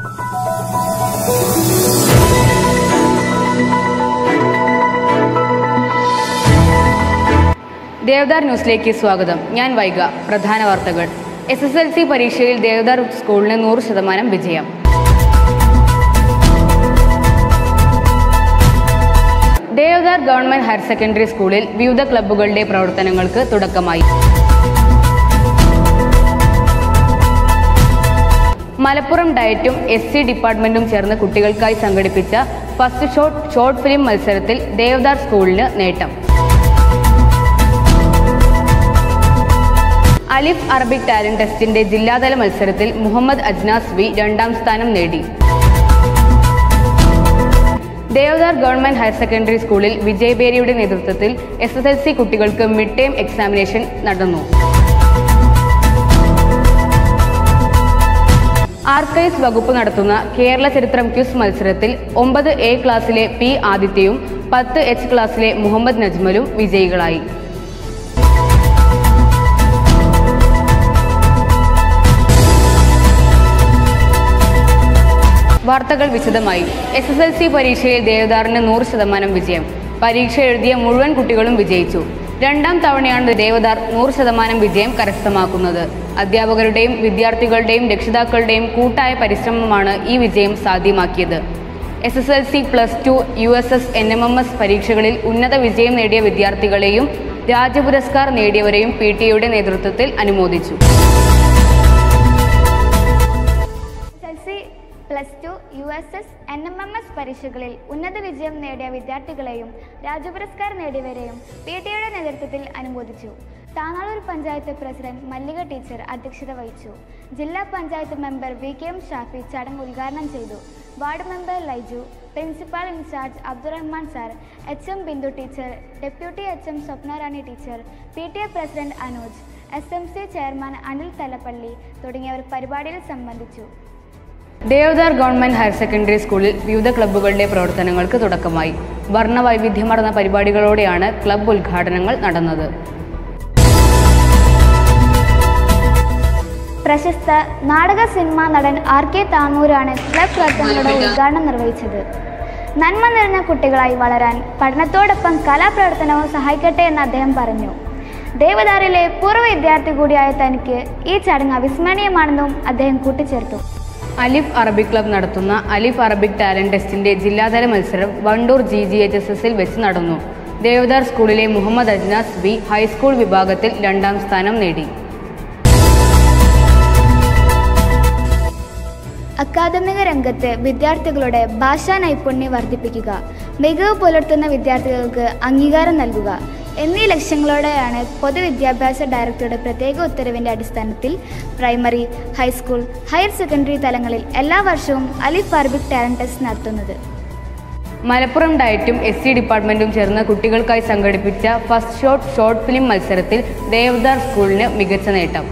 ദേവദാർ ന്യൂസിലേക്ക് സ്വാഗതം ഞാൻ വൈഗ പ്രധാന വാർത്തകൾ എസ് എസ് എൽ സി പരീക്ഷയിൽ ദേവദാർ സ്കൂളിന് നൂറ് ശതമാനം വിജയം ദേവദാർ ഗവൺമെന്റ് ഹയർ സെക്കൻഡറി സ്കൂളിൽ വിവിധ ക്ലബ്ബുകളുടെ പ്രവർത്തനങ്ങൾക്ക് തുടക്കമായി മലപ്പുറം ഡയറ്റും എസ് സി ഡിപ്പാർട്ട്മെന്റും ചേർന്ന് കുട്ടികൾക്കായി സംഘടിപ്പിച്ച ഫസ്റ്റ് ഷോട്ട് ഷോർട്ട് ഫിലിം മത്സരത്തിൽ ദേവദാർ സ്കൂളിന് നേട്ടം അലിഫ് അറബിക് ടാലന്റ് ടെസ്റ്റിന്റെ ജില്ലാതല മത്സരത്തിൽ മുഹമ്മദ് അജ്നാസ് വി രണ്ടാം സ്ഥാനം നേടി ദേവദാർ ഗവൺമെന്റ് ഹയർ സെക്കൻഡറി സ്കൂളിൽ വിജയബേരിയുടെ നേതൃത്വത്തിൽ എസ് എസ് എൽ സി കുട്ടികൾക്ക് മിഡ് ടേം എക്സാമിനേഷൻ നടന്നു ആർക്കൈവ്സ് വകുപ്പ് നടത്തുന്ന കേരള ചരിത്രം ക്യൂസ് മത്സരത്തിൽ ഒമ്പത് എ ക്ലാസ്സിലെ പി ആദിത്യയും പത്ത് എച്ച് ക്ലാസ്സിലെ മുഹമ്മദ് നജ്മലും വിജയികളായി വാർത്തകൾ വിശദമായി എസ് എസ് എൽ സി പരീക്ഷയിൽ ദേവദാറിന് നൂറ് ശതമാനം വിജയം പരീക്ഷ എഴുതിയ മുഴുവൻ കുട്ടികളും വിജയിച്ചു രണ്ടാം തവണയാണ് ദേവദാർ നൂറ് ശതമാനം വിജയം കരസ്ഥമാക്കുന്നത് അധ്യാപകരുടെയും വിദ്യാർത്ഥികളുടെയും രക്ഷിതാക്കളുടെയും കൂട്ടായ പരിശ്രമമാണ് ഈ വിജയം സാധ്യമാക്കിയത് S S L C plus two U S S N M M S പരീക്ഷകളിൽ ഉന്നത വിജയം നേടിയ വിദ്യാർത്ഥികളെയും രാജ്യപുരസ്കാർ നേടിയവരെയും പി ടി എയുടെ നേതൃത്വത്തിൽ അനുമോദിച്ചു S L C plus two U S S N M M S പരീക്ഷകളിൽ ഉന്നത വിജയം നേടിയ വിദ്യാർത്ഥികളെയും രാജ്യപുരസ്കാർ നേടിയവരെയും പി ടി എയുടെ നേതൃത്വത്തിൽ അനുമോദിച്ചു താനാളൂർ പഞ്ചായത്ത് പ്രസിഡന്റ് മല്ലിക ടീച്ചർ അധ്യക്ഷത വഹിച്ചു ജില്ലാ panchayat member V K M Shafi ചടങ്ങ് ഉദ്ഘാടനം ചെയ്തു ward member Laiju principal incharge Abdurahman sir H M Bindu teacher deputy H M Swapna Rani teacher P T A president Anoj S M C chairman Anil Thalappally തുടങ്ങിയവർ പരിപാടിയിൽ സംബന്ധിച്ചു ദേവദാർ ഗവൺമെന്റ് ഹയർ സെക്കൻഡറി സ്കൂളിൽ വിവിധ ക്ലബ്ബുകളുടെ പ്രവർത്തനങ്ങൾക്ക് തുടക്കമായി വർണ്ണവൈവിധ്യമർന്ന പരിപാടികളോടെയാണ് ക്ലബ്ബ് ഉദ്ഘാടനങ്ങൾ നടന്നത് പ്രശസ്ത നാടക സിനിമാ നടൻ ആർ കെ താനൂരാണ് ക്ലബ് പ്രവർത്തനങ്ങളുടെ ഉദ്ഘാടനം നിർവഹിച്ചത് നന്മ നിറഞ്ഞ കുട്ടികളായി വളരാൻ പഠനത്തോടൊപ്പം കലാപ്രവർത്തനവും സഹായിക്കട്ടെ എന്ന് അദ്ദേഹം പറഞ്ഞു ദേവദാറിലെ പൂർവ്വ വിദ്യാർത്ഥി കൂടിയായ തനിക്ക് ഈ ചടങ്ങ് അവിസ്മരണീയമാണെന്നും അദ്ദേഹം കൂട്ടിച്ചേർത്തു അലിഫ് അറബിക് ക്ലബ് നടത്തുന്ന അലിഫ് അറബിക് ടാലന്റ് ടെസ്റ്റിന്റെ ജില്ലാതല മത്സരം Wandoor G G H S എസിൽ വെച്ച് നടന്നു ദേവദാർ സ്കൂളിലെ മുഹമ്മദ് അജ്നാസ് വി ഹൈസ്കൂൾ വിഭാഗത്തിൽ രണ്ടാം സ്ഥാനം നേടി അക്കാദമിക രംഗത്ത് വിദ്യാർത്ഥികളുടെ ഭാഷാ നൈപുണ്യം വർദ്ധിപ്പിക്കുക മികവ് പുലർത്തുന്ന വിദ്യാർത്ഥികൾക്ക് അംഗീകാരം നൽകുക എന്നീ ലക്ഷ്യങ്ങളോടെയാണ് പൊതുവിദ്യാഭ്യാസ ഡയറക്ടറുടെ പ്രത്യേക ഉത്തരവിൻ്റെ അടിസ്ഥാനത്തിൽ പ്രൈമറി ഹൈസ്കൂൾ ഹയർ സെക്കൻഡറി തലങ്ങളിൽ എല്ലാ വർഷവും അലിഫ് അറബിക് ടാലന്റ് ടെസ്റ്റ് നടത്തുന്നത് മലപ്പുറം ഡയറ്റും എസ് സി ഡിപ്പാർട്ട്മെന്റും ചേർന്ന് കുട്ടികൾക്കായി സംഘടിപ്പിച്ച ഫസ്റ്റ് ഷോട്ട് ഷോർട്ട് ഫിലിം മത്സരത്തിൽ ദേവദാർ സ്കൂളിന് മികച്ച നേട്ടം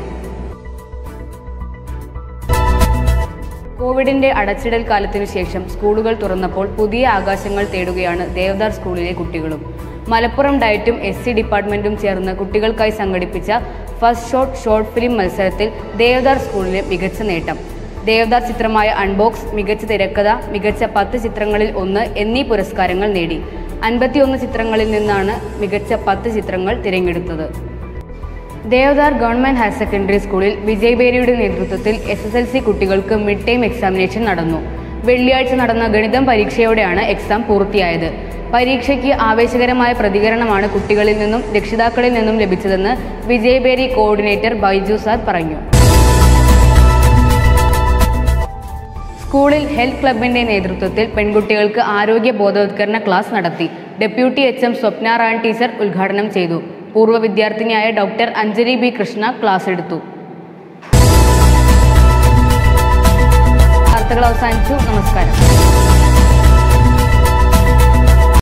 കോവിഡിന്റെ അടച്ചിടൽ കാലത്തിനു ശേഷം സ്കൂളുകൾ തുറന്നപ്പോൾ പുതിയ ആകാശങ്ങൾ തേടുകയാണ് ദേവദാർ സ്കൂളിലെ കുട്ടികളും മലപ്പുറം ഡയറ്റും എസ് സി ഡിപ്പാർട്ട്മെന്റും ചേർന്ന് കുട്ടികൾക്കായി സംഘടിപ്പിച്ച ഫസ്റ്റ് ഷോട്ട് ഷോർട്ട് ഫിലിം മത്സരത്തിൽ ദേവദാർ സ്കൂളിന് മികച്ച നേട്ടം ദേവദാർ ചിത്രമായ അൺബോക്സ് മികച്ച തിരക്കഥ മികച്ച പത്ത് ചിത്രങ്ങളിൽ ഒന്ന് എന്നീ പുരസ്കാരങ്ങൾ നേടി അൻപത്തിയൊന്ന് ചിത്രങ്ങളിൽ നിന്നാണ് മികച്ച പത്ത് ചിത്രങ്ങൾ തിരഞ്ഞെടുത്തത് ദേവദാർ ഗവൺമെന്റ് ഹയർ സെക്കൻഡറി സ്കൂളിൽ വിജയബേരിയുടെ നേതൃത്വത്തിൽ എസ് എസ് എൽ സി കുട്ടികൾക്ക് മിഡ് ടൈം എക്സാമിനേഷൻ നടന്നു വെള്ളിയാഴ്ച നടന്ന ഗണിതം പരീക്ഷയോടെയാണ് എക്സാം പൂർത്തിയായത് പരീക്ഷയ്ക്ക് ആവേശകരമായ പ്രതികരണമാണ് കുട്ടികളിൽ നിന്നും രക്ഷിതാക്കളിൽ നിന്നും ലഭിച്ചതെന്ന് വിജയബേരി കോർഡിനേറ്റർ ബൈജു സാർ പറഞ്ഞു സ്കൂളിൽ ഹെൽത്ത് ക്ലബിന്റെ നേതൃത്വത്തിൽ പെൺകുട്ടികൾക്ക് ആരോഗ്യ ബോധവത്കരണ ക്ലാസ് നടത്തി deputy H M Swapna Rani teacher ഉദ്ഘാടനം ചെയ്തു പൂർവ്വ വിദ്യാർത്ഥിനിയായ doctor Anjali B Krishna class എടുത്തു വാർത്തകൾ അവസാനിച്ചു നമസ്കാരം